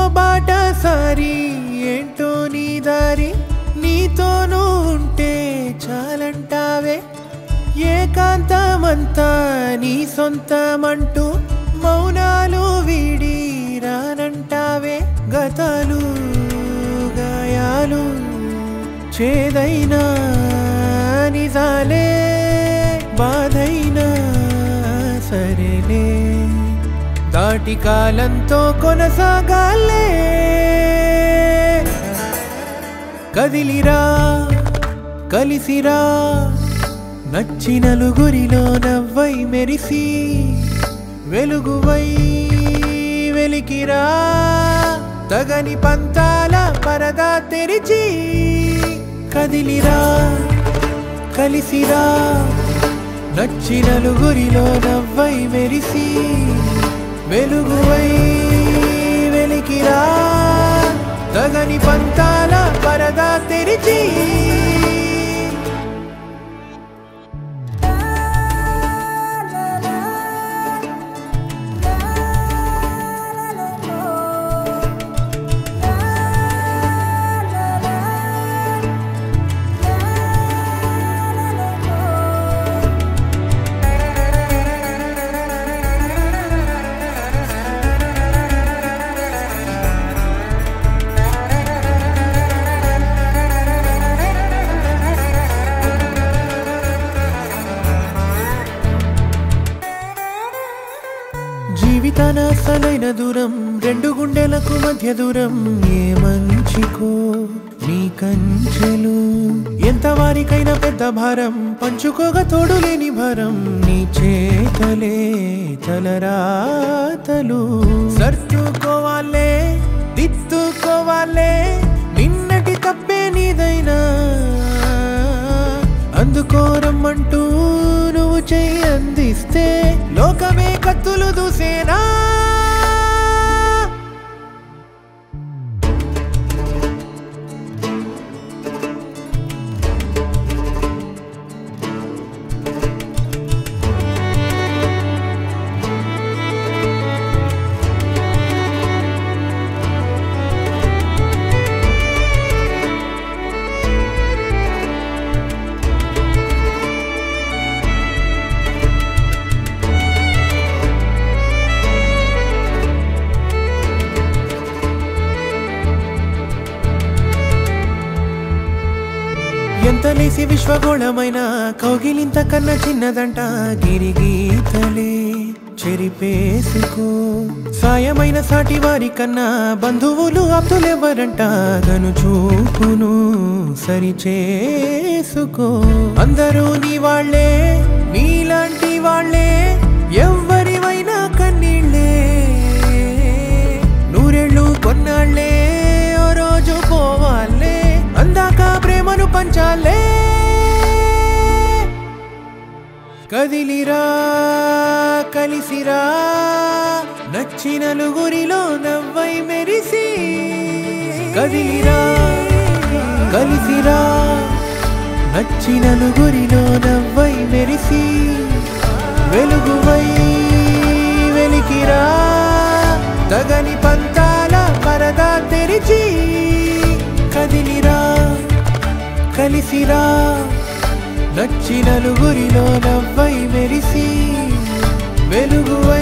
బాట సారి ఏంటో నీ దారి నీతోనూ ఉంటే చాలంటావే ఏకాంతమంతా నీ సొంతమంటూ మౌనాలు వీడి రానంటావే గతాలు గాయాలు చేదైనా నిజాలే బాధైనా సరేలే దాటి కాలంతో కొనసాగాలే కదిలిరా కలిసిరా నచ్చి నలుగురిలో నవ్వై మెరిసి వెలుగువై వెలికిరా తగని పంతాల పరదా తెరిచి కదిలిరా కలిసిరా నచ్చి నలుగురిలో నవ్వై మెరిసి వెలుగువై వెలికిరా తగని పంతాల పరదా తెరిచి జీవితాన అసలైన దూరం రెండు గుండెలకు మధ్య దూరం ఏ మంచికో నీ కంచెలు ఎంత వారికైనా పెద్ద భారం పంచుకోగా తోడు లేని భారం నీ చేతలే తలరాతలు సర్దుకోవాలే దిద్దుకోవాలే నిన్నటి తప్పే నీదైనా అందుకోరమ్మంటూ నువ్వు చెయ్యి అందిస్తే లోకమే కత్తులు దూసేనా ఎంత లేసి విశ్వగోళమైన కౌగిలింత కన్నా చిన్నదంట గిరిగీతలే చెరిపేసుకో సాయమైన సాటి వారి కన్నా బంధువులు అబ్దులెవరంట గను చూపును సరిచేసుకో అందరూ నీ వాళ్ళే నీలాంటి వాళ్ళే ఎవ్వరివైనా కన్నీళ్ళే నూరేళ్ళు కొన్నాళ్ళే ఓ రోజు పోవాలే అందాక ప్రేమను పంచాలే కదిలిరా కలిసిరా నచ్చి నలుగురిలో నవ్వై మెరిసి కదిలిరా కలిసిరా నచ్చి నలుగురిలో నవ్వై మెరిసి వెలుగువై వెలికిరా తగని పంతాల పరదా తెరిచి కదిలిరా కలిసిరా నచ్చి నలుగురిలో నవ్వై మెరిసి వెలుగువై